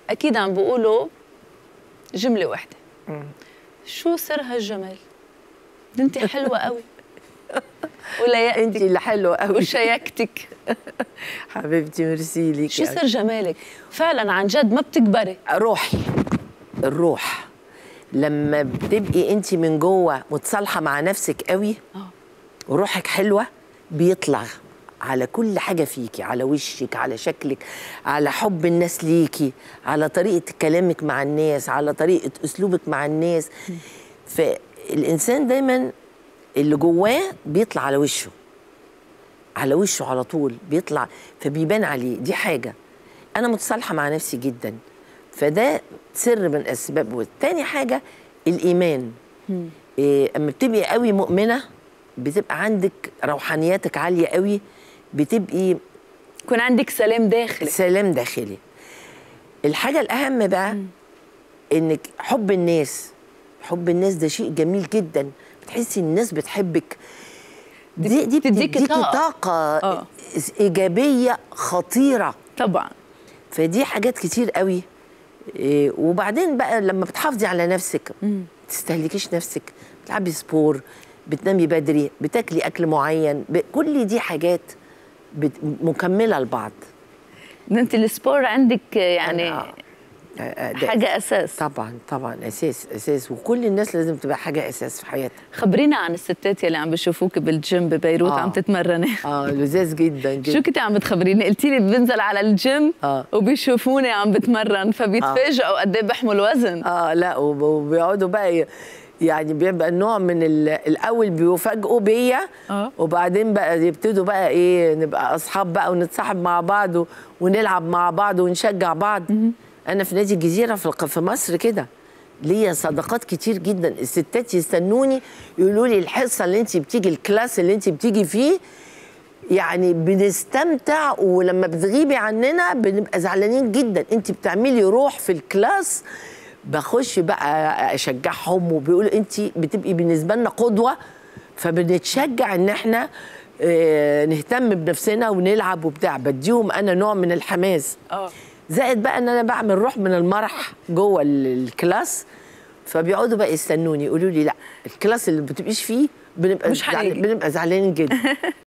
اكيد عم بيقولوا جمله واحده شو سر هالجمال انت حلوه قوي ولا انت اللي حلوه قوي وشياكتك حبيبتي ميرسي ليكي شو سر جمالك فعلا عن جد ما بتكبري روحي الروح لما بتبقي انت من جوه متصالحه مع نفسك قوي اه وروحك حلوه بيطلع على كل حاجه فيكي على وشك على شكلك على حب الناس ليكي على طريقه كلامك مع الناس على طريقه اسلوبك مع الناس فالانسان دايما اللي جواه بيطلع على وشه على وشه على طول بيطلع فبيبان عليه دي حاجه انا متصالحه مع نفسي جدا فده سر من اسباب والتاني حاجه الايمان إيه اما بتبقي قوي مؤمنه بتبقى عندك روحانياتك عاليه قوي بتبقي يكون عندك سلام داخلي سلام داخلي الحاجه الاهم بقى انك حب الناس حب الناس ده شيء جميل جدا بتحسي ان الناس بتحبك دي دي بتديكي بتديكي طاقة. طاقه آه. ايجابيه خطيره طبعا فدي حاجات كتير قوي إيه وبعدين بقى لما بتحافظي على نفسك تستهلكيش نفسك بتلعبي سبور بتنامي بدري بتاكلي اكل معين ب- كل دي حاجات بت... مكمله لبعض انت السبور عندك يعني أنا- آه، آه، ده حاجه اساس طبعا طبعا اساس اساس وكل الناس لازم تبقى حاجه اساس في حياتها خبرينا عن الستات يلي عم بشوفوك بالجيم ببيروت آه. عم تتمرني اه لذيذ جدا جدا شو كنت عم بتخبريني قلتي لي بنزل على الجيم آه. وبيشوفوني عم بتمرن فبيتفاجئوا قد ايه بحمل وزن اه لا وب- وبيقعدوا بقى ي- يعني بيبقى النوع من ال- الاول بيفاجئوا بيا آه. وبعدين بقى يبتدوا بقى ايه نبقى اصحاب بقى ونتصاحب مع بعض و- ونلعب مع بعض ونشجع بعض انا في نادي الجزيره في الق- في مصر كده ليا صداقات كتير جدا الستات يستنوني يقولوا لي الحصه اللي انت بتيجي الكلاس اللي انت بتيجي فيه يعني بنستمتع ولما بتغيبي عننا بنبقى زعلانين جدا انت بتعملي روح في الكلاس بخش بقى اشجعهم وبيقولوا انت بتبقي بالنسبه لنا قدوه فبنتشجع ان احنا آه، نهتم بنفسنا ونلعب وبتاع بديهم انا نوع من الحماس اه زائد بقى ان انا بعمل روح من المرح جوه ال- الكلاس فبيقعدوا بقى يستنوني يقولوا لي لا الكلاس اللي ما بتبقيش فيه بنبقى مش زعل- هنيجي. بنبقى زعلانين جدا